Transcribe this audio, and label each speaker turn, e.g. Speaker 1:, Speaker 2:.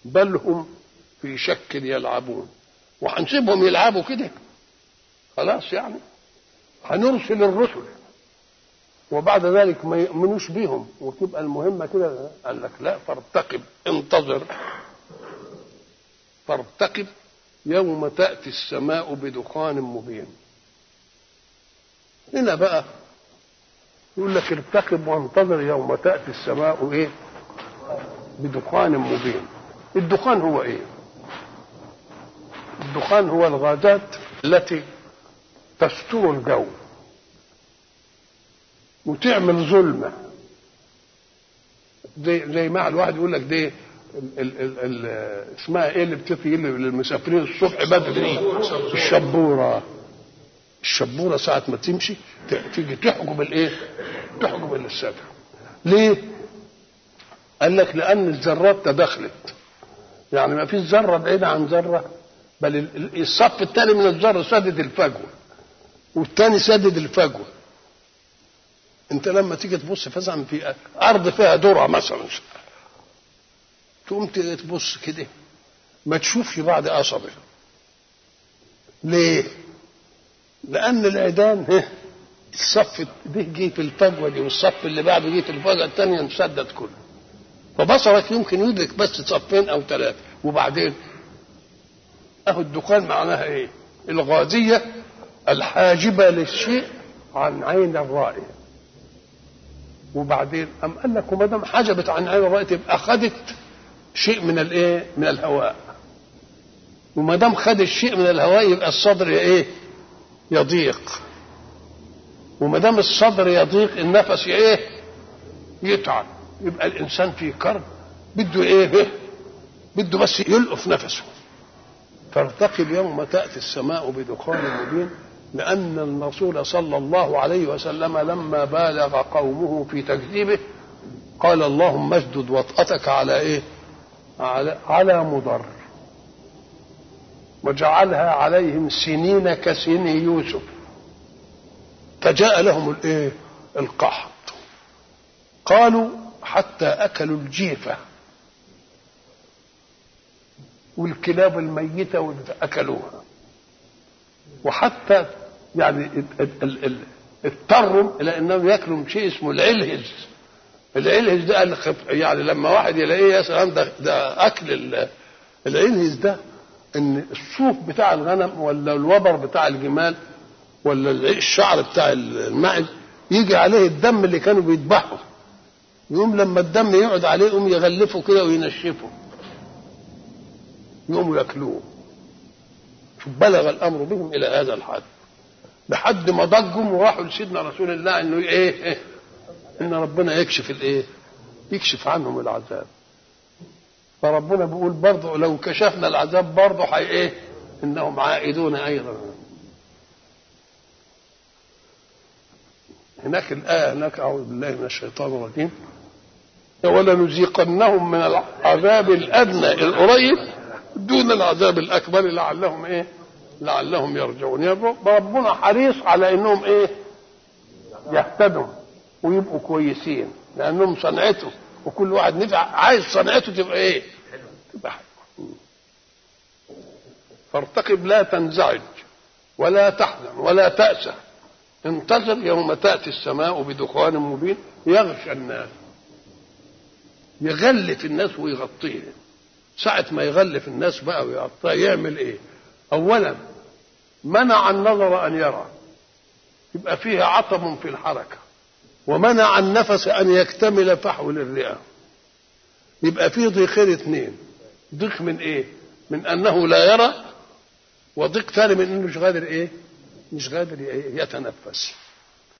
Speaker 1: بل هم في شك يلعبون وهنسيبهم يلعبوا كده خلاص يعني هنرسل الرسل وبعد ذلك ما يؤمنوش بيهم وتبقى المهمة كده قال لك لا فارتقب انتظر فارتقب يوم تأتي السماء بدخان مبين هنا بقى يقول لك ارتقب وانتظر يوم تأتي السماء ايه بدخان مبين الدخان هو ايه الدخان هو الغازات التي تستر الجو وتعمل ظلمه زي زي ما الواحد يقول لك دي ال ال ال ال اسمها ايه اللي بتطي للمسافرين الصبح بدري الشبوره الشبوره ساعه ما تمشي تيجي تحجب الايه؟ تحجب السفر ليه؟ قال لك لان الذرات تداخلت يعني ما فيش ذره بعيده عن ذره بل الصف الثاني من الذره سدد الفجوه والثاني سدد الفجوه انت لما تيجي تبص مثلا في ارض فيها ذره مثلا تقوم تبص كده ما تشوفش بعد اصبع ليه لان العيدان الصف ده جه في الفجوه دي والصف اللي بعده جه في الفجوه الثانيه انسدد كله فبصرك يمكن يدرك بس صفين او ثلاثه وبعدين اهو الدخان معناها ايه الغازيه الحاجبه للشيء عن عين الرائي وبعدين ام قال لك وما دام حجبت عن عين الرائي تبقى خدت شيء من الايه من الهواء وما دام خد الشيء من الهواء يبقى الصدر ايه يضيق وما دام الصدر يضيق النفس ايه يتعب يبقى الانسان في كرب بده ايه بده بس يلقف نفسه فارتقب يوم تاتي السماء بدخان مبين لان الرسول صلى الله عليه وسلم لما بالغ قومه في تكذيبه قال اللهم اشدد وطأتك على ايه على, على مضر وجعلها عليهم سنين كسن يوسف فجاء لهم الايه القحط قالوا حتى اكلوا الجيفه والكلاب الميته اكلوها وحتى يعني اضطروا الى انهم ياكلوا شيء اسمه العلهز العلهز ده يعني لما واحد يلاقيه يا سلام ده, ده اكل العلهز ده ان الصوف بتاع الغنم ولا الوبر بتاع الجمال ولا الشعر بتاع المعز يجي عليه الدم اللي كانوا بيذبحوا يقوم لما الدم يقعد عليه يقوم يغلفه كده وينشفه يقوموا ياكلوه شوف بلغ الامر بهم الى هذا الحد لحد ما ضجوا وراحوا لسيدنا رسول الله انه ايه, إيه ان ربنا يكشف الايه يكشف عنهم العذاب فربنا بيقول برضه لو كشفنا العذاب برضه حي ايه انهم عائدون ايضا هناك الآية هناك أعوذ بالله من الشيطان الرجيم ولنذيقنهم من العذاب الأدنى القريب دون العذاب الأكبر لعلهم إيه؟ لعلهم يرجعون ربنا حريص على إنهم إيه؟ يهتدوا ويبقوا كويسين لأنهم صنعته وكل واحد نفع عايز صنعته تبقى إيه؟ تبقى حلوة فارتقب لا تنزعج ولا تحزن ولا تأسى انتظر يوم تأتي السماء بدخان مبين يغشى الناس يغلف الناس ويغطيه ساعة ما يغلف الناس بقى ويغطيه يعمل ايه اولا منع النظر ان يرى يبقى فيه عطب في الحركة ومنع النفس ان يكتمل فحول الرئة يبقى فيه ضيقين اثنين ضيق من ايه من انه لا يرى وضيق ثاني من انه مش قادر ايه مش قادر يتنفس